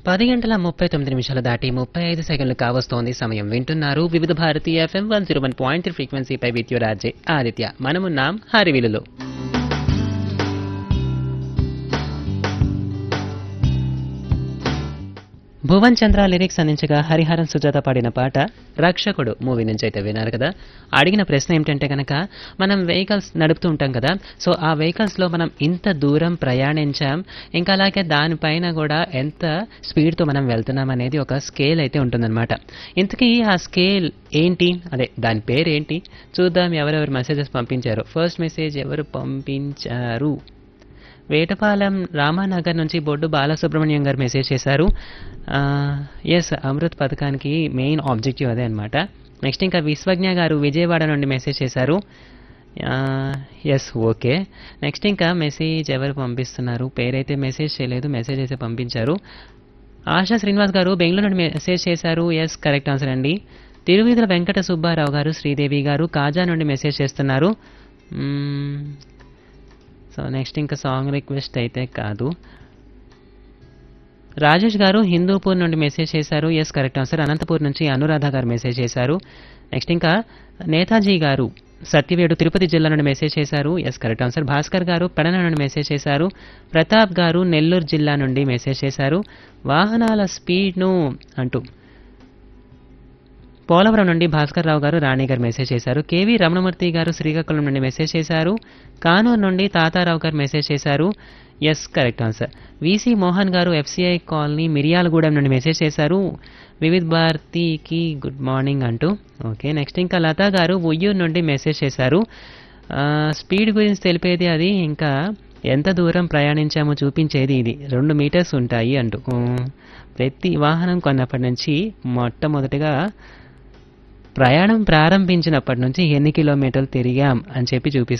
పది గంటల ముప్పై తొమ్మిది నిమిషాలు దాటి ముప్పై ఐదు సెకండ్లు కావస్తోంది సమయం వింటున్నారు Vividha Bharati FM one zero one point three ఫ్రీక్వెన్సీపై విద్యురాజే ఆదిత్య మనమున్నాం హరివిలులో భువన్ చంద్ర లిరిక్స్ అందించగా హరిహరన్ సుజాత పాడిన పాట రక్షకుడు మూవీ నుంచి అయితే విన్నారు కదా అడిగిన ప్రశ్న ఏమిటంటే కనుక మనం వెహికల్స్ నడుపుతూ ఉంటాం కదా సో ఆ వెహికల్స్లో మనం ఇంత దూరం ప్రయాణించాం ఇంకా అలాగే దానిపైన కూడా ఎంత స్పీడ్తో మనం వెళ్తున్నాం అనేది ఒక స్కేల్ అయితే ఉంటుందన్నమాట ఇంతకీ ఆ స్కేల్ ఏంటి అదే దాని పేరు ఏంటి చూద్దాం ఎవరెవరు మెసేజెస్ పంపించారు ఫస్ట్ మెసేజ్ ఎవరు పంపించారు వేటపాలెం రామానగర్ నుంచి బొడ్డు బాలసుబ్రహ్మణ్యం గారు మెసేజ్ చేశారు ఎస్ అమృత్ పథకానికి మెయిన్ ఆబ్జెక్టివ్ అదే అనమాట నెక్స్ట్ ఇంకా విశ్వజ్ఞ గారు విజయవాడ నుండి మెసేజ్ చేశారు ఎస్ ఓకే నెక్స్ట్ ఇంకా మెసేజ్ ఎవరు పంపిస్తున్నారు పేరైతే మెసేజ్ చేయలేదు మెసేజ్ అయితే పంపించారు ఆశా శ్రీనివాస్ గారు బెంగళూరు నుండి మెసేజ్ చేశారు ఎస్ కరెక్ట్ ఆన్సర్ అండి తిరువీధుల వెంకట సుబ్బారావు గారు శ్రీదేవి గారు కాజా నుండి మెసేజ్ చేస్తున్నారు మ్మ్, సో నెక్స్ట్ ఇంకా సాంగ్ రిక్వెస్ట్ అయితే కాదు రాజేష్ గారు హిందూపూర్ నుండి మెసేజ్ చేశారు ఎస్ కరెక్ట్ ఆన్సర్ అనంతపూర్ నుంచి అనురాధ గారు మెసేజ్ చేశారు నెక్స్ట్ ఇంకా నేతాజీ గారు సత్యవేడు తిరుపతి జిల్లా నుండి మెసేజ్ చేశారు ఎస్ కరెక్ట్ ఆన్సర్ భాస్కర్ గారు పెడన నుండి మెసేజ్ చేశారు ప్రతాప్ గారు నెల్లూరు జిల్లా నుండి మెసేజ్ చేశారు వాహనాల స్పీడ్ను అంటూ పోలవరం నుండి భాస్కర్ రావు గారు రాణి గారు మెసేజ్ చేశారు కేవీ రమణమూర్తి గారు శ్రీకాకుళం నుండి మెసేజ్ చేశారు కానూరు నుండి తాతారావు గారు మెసేజ్ చేశారు yes correct answer VC Mohan garu FCI colony Miryalagudem నుండి మెసేజ్ చేశారు వివిధ్ భారతికి గుడ్ మార్నింగ్ అంటూ ఓకే నెక్స్ట్ ఇంకా లతా గారు ఉయ్యూరు నుండి మెసేజ్ చేశారు ఆ, స్పీడ్ గురించి తెలిపేది అది ఇంకా ఎంత దూరం ప్రయాణించామో చూపించేది ఇది రెండు మీటర్స్ ఉంటాయి అంటూ ఊ, ప్రతి వాహనం కొన్నప్పటి నుంచి మొట్టమొదటిగా ప్రయాణం ప్రారంభించినప్పటి నుంచి ఎన్ని కిలోమీటర్లు తిరిగాం అని చెప్పి చూపిస్తుంది